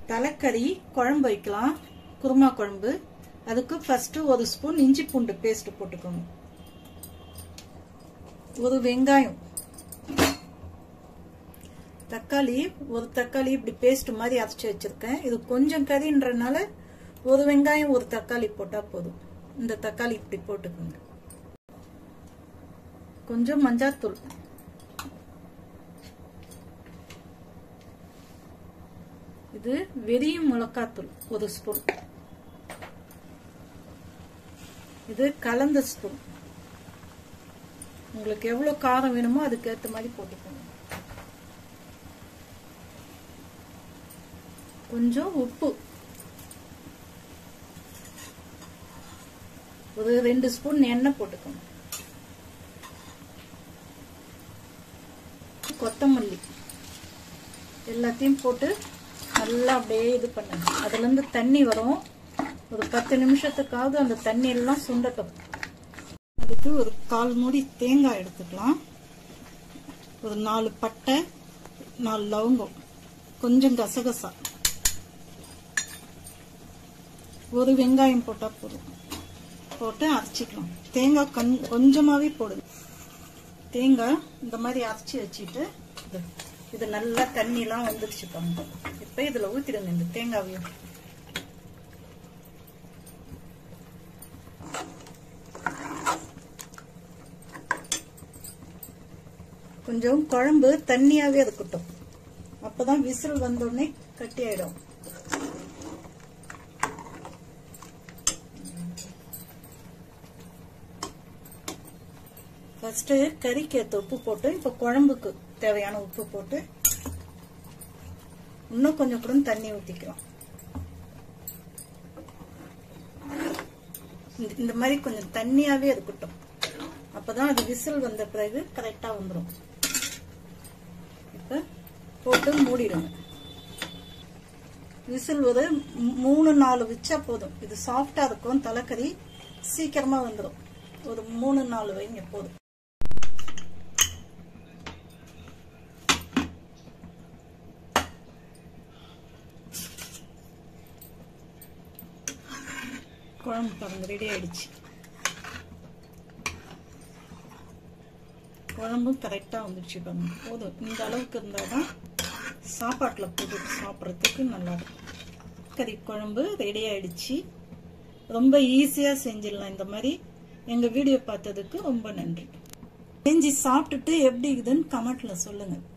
தலைக்கறி குழம்பு வைக்கலாம் குருமா குழம்பு அதுக்கு ஃபர்ஸ்ட் ஒரு ஸ்பூன் இஞ்சி பூண்டு பேஸ்ட் போட்டுக்கோங்க ஒரு வெங்காயம் தக்காளி ஒரு தக்காளி இப்படி பேஸ்ட் மாதிரி அரைச்சி வச்சிருக்கேன் இது கொஞ்சம் கறின்றனால ஒரு வெங்காயம் ஒரு தக்காளி போட்டா போதும் இந்த தக்காளி இப்படி போட்டுக்கோங்க கொஞ்சம் மஞ்சாத்தூள் இது வெறியும் மிளகாத்தூள் ஒரு ஸ்பூன் இது கலந்த ஸ்பூன் உங்களுக்கு எவ்வளவு காரம் வேணுமோ அதுக்கு ஏற்ற மாதிரி போட்டுக்கோங்க கொஞ்சம் உப்பு ஒரு ரெண்டு ஸ்பூன் எண்ணெய் போட்டுக்கோங்க கொத்தமல்லி எல்லாத்தையும் போட்டு நல்லா அப்படியே இது பண்ணுங்க அதுல இருந்து தண்ணி வரும் ஒரு பத்து நிமிஷத்துக்காவது அந்த தண்ணி எல்லாம் சுண்டட்டும் அதுக்கு ஒரு கால் மூடி தேங்காய் எடுத்துக்கலாம் ஒரு நாலு பட்டை நாலு லவங்கம் கொஞ்சம் கசகசா ஒரு வெங்காயம் போட்டா போதும் போட்டு அரைச்சிக்கலாம் தேங்காய் கண் கொஞ்சமாவே போடுங்க தேங்காய் இந்த மாதிரி அரைச்சி வச்சுட்டு இது இது நல்லா தண்ணிலாம் வந்துடுச்சு பாருங்க இப்ப இதுல ஊத்திடுங்க இந்த தேங்காவையும் கொஞ்சம் குழம்பு தண்ணியாவே இருக்கட்டும் அப்பதான் விசில் வந்தோடனே கட்டி ஆயிடும் ஃபர்ஸ்ட் கறிக்கு ஏற்ற உப்பு போட்டு இப்ப குழம்புக்கு தேவையான உப்பு போட்டு இன்னும் கொஞ்சம் கூட தண்ணி ஊத்திக்கலாம் இந்த- இந்த மாதிரி கொஞ்சம் தண்ணியாவே இருக்கட்டும் அப்பதான் அது விசில் வந்த பிறகு கரெக்டா வந்துடும் இப்ப போட்டு மூடிடுங்க விசில் ஒரு மூ- மூணு நாலு வச்சா போதும் இது சாஃப்டா இருக்கும் தலைக்கறி சீக்கிரமா வந்துடும் ஒரு மூணு நாலு வைங்க போதும் குழம்பு பாருங்க ரெடி ஆயிடுச்சு குழம்பும் கரெக்டாக வந்துடுச்சு பாருங்க போதும் இந்த அளவுக்கு இருந்தால் தான் சாப்பாட்டில் போட்டு சாப்பிட்றதுக்கு நல்லா இருக்கும் கறி குழம்பு ரெடி ஆயிடுச்சு ரொம்ப ஈஸியாக செஞ்சிடலாம் இந்த மாதிரி எங்கள் வீடியோ பார்த்ததுக்கு ரொம்ப நன்றி செஞ்சு சாப்பிட்டுட்டு எப்படி இருக்குதுன்னு கமெண்ட்ல சொல்லுங்கள்